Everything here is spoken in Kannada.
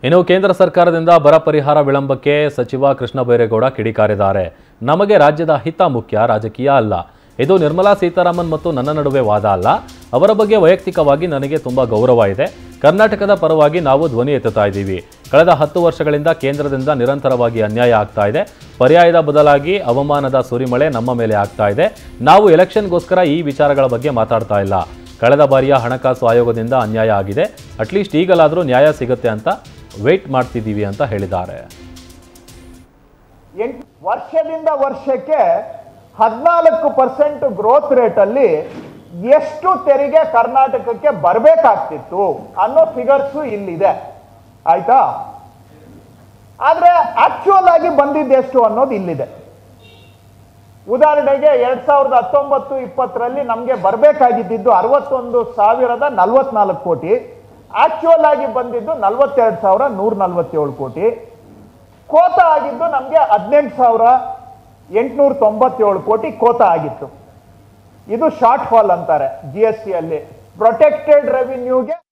ಇನ್ನು ಕೇಂದ್ರ ಸರ್ಕಾರದಿಂದ ಬರ ಪರಿಹಾರ ವಿಳಂಬಕ್ಕೆ ಸಚಿವ ಕೃಷ್ಣ ಬೈರೇಗೌಡ ಕಿಡಿಕಾರಿದ್ದಾರೆ ನಮಗೆ ರಾಜ್ಯದ ಹಿತ ಮುಖ್ಯ ರಾಜಕೀಯ ಅಲ್ಲ ಇದು ನಿರ್ಮಲಾ ಸೀತಾರಾಮನ್ ಮತ್ತು ನನ್ನ ನಡುವೆ ವಾದ ಅಲ್ಲ ಅವರ ಬಗ್ಗೆ ವೈಯಕ್ತಿಕವಾಗಿ ನನಗೆ ತುಂಬ ಗೌರವ ಇದೆ ಕರ್ನಾಟಕದ ಪರವಾಗಿ ನಾವು ಧ್ವನಿ ಎತ್ತುತ್ತಾ ಇದ್ದೀವಿ ಕಳೆದ ಹತ್ತು ವರ್ಷಗಳಿಂದ ಕೇಂದ್ರದಿಂದ ನಿರಂತರವಾಗಿ ಅನ್ಯಾಯ ಆಗ್ತಾ ಇದೆ ಪರ್ಯಾಯದ ಬದಲಾಗಿ ಅವಮಾನದ ಸುರಿಮಳೆ ನಮ್ಮ ಮೇಲೆ ಆಗ್ತಾ ಇದೆ ನಾವು ಎಲೆಕ್ಷನ್ಗೋಸ್ಕರ ಈ ವಿಚಾರಗಳ ಬಗ್ಗೆ ಮಾತಾಡ್ತಾ ಇಲ್ಲ ಕಳೆದ ಬಾರಿಯ ಹಣಕಾಸು ಆಯೋಗದಿಂದ ಅನ್ಯಾಯ ಆಗಿದೆ ಅಟ್ಲೀಸ್ಟ್ ಈಗಲಾದರೂ ನ್ಯಾಯ ಸಿಗುತ್ತೆ ಅಂತ ವೇಟ್ ಮಾಡ್ತಿದ್ದೀವಿ ಅಂತ ಹೇಳಿದ್ದಾರೆ ಎಂಟು ವರ್ಷದಿಂದ ವರ್ಷಕ್ಕೆ ಹದಿನಾಲ್ಕು ಪರ್ಸೆಂಟ್ ಗ್ರೋತ್ ರೇಟ್ ಅಲ್ಲಿ ಎಷ್ಟು ತೆರಿಗೆ ಕರ್ನಾಟಕಕ್ಕೆ ಬರಬೇಕಾಗ್ತಿತ್ತು ಅನ್ನೋ ಫಿಗರ್ಸು ಇಲ್ಲಿದೆ ಆಯ್ತಾ ಆದ್ರೆ ಆಕ್ಚುಯಲ್ ಆಗಿ ಬಂದಿದ್ದು ಎಷ್ಟು ಅನ್ನೋದು ಇಲ್ಲಿದೆ ಉದಾಹರಣೆಗೆ ಎರಡ್ ಸಾವಿರದ ಹತ್ತೊಂಬತ್ತು ಇಪ್ಪತ್ತರಲ್ಲಿ ನಮಗೆ ಬರಬೇಕಾಗಿದ್ದು ಅರವತ್ತೊಂದು ಸಾವಿರದ ನಲವತ್ನಾಲ್ಕು ಕೋಟಿ ಆಕ್ಚುಯಲ್ ಆಗಿ ಬಂದಿದ್ದು ನಲವತ್ತೆರಡು ಸಾವಿರ ನೂರ ನಲವತ್ತೇಳು ಕೋಟಿ ಕೋತ ಆಗಿದ್ದು ನಮಗೆ ಹದಿನೆಂಟು ಸಾವಿರ ಎಂಟುನೂರ ತೊಂಬತ್ತೇಳು ಕೋಟಿ ಕೋತ ಆಗಿತ್ತು ಇದು ಶಾರ್ಟ್ ಫಾಲ್ ಅಂತಾರೆ ಜಿ ಎಸ್ ಟಿ ಅಲ್ಲಿ ಪ್ರೊಟೆಕ್ಟೆಡ್ ರೆವಿನ್ಯೂಗೆ